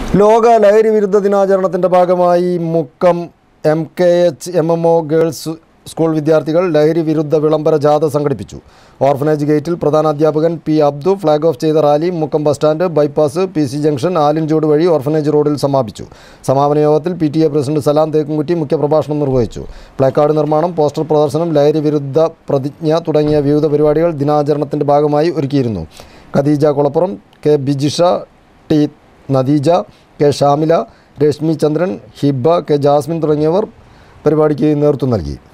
ലോക ലഹരി വിരുദ്ധ ദിനാചരണത്തിൻ്റെ ഭാഗമായി Mukkam M K H M M O girls school വിദ്യാർത്ഥികൾ ലഹരി വിരുദ്ധ വിളംബര ജാഥ സംഘടിപ്പിച്ചു ഓർഫനേജ് ഗേറ്റിൽ പ്രധാന അധ്യാപകൻ പി അബ്ദു ഫ്ലാഗ് ഓഫ് ചെയ്ത rally Mukkam bus stand bypass P C junction ആലിൻചൂട് വഴി ഓർഫനേജ് റോഡിൽ സമാപിച്ചു സമാപന യോഗത്തിൽ P T A president Salam Thekkumkutty മുഖ്യപ്രഭാഷണം നിർവഹിച്ചു പ്ലേക്കാർഡ് നിർമ്മാണം പോസ്റ്റർ പ്രദർശനം ലഹരി വിരുദ്ധ പ്രതിജ്ഞ തുടങ്ങിയ വിവിധ പരിപാടികൾ ദിനാചരണത്തിൻ്റെ ഭാഗമായി ഒരുക്കിയിരുന്നു Khadeeja Kulappuram K Bijisha T Nadeeja K Shamila Rashmi Chandran Hiba K Jasmin തുടങ്ങിയവർ പരിപാടിക്ക് നേതൃത്വം നൽകി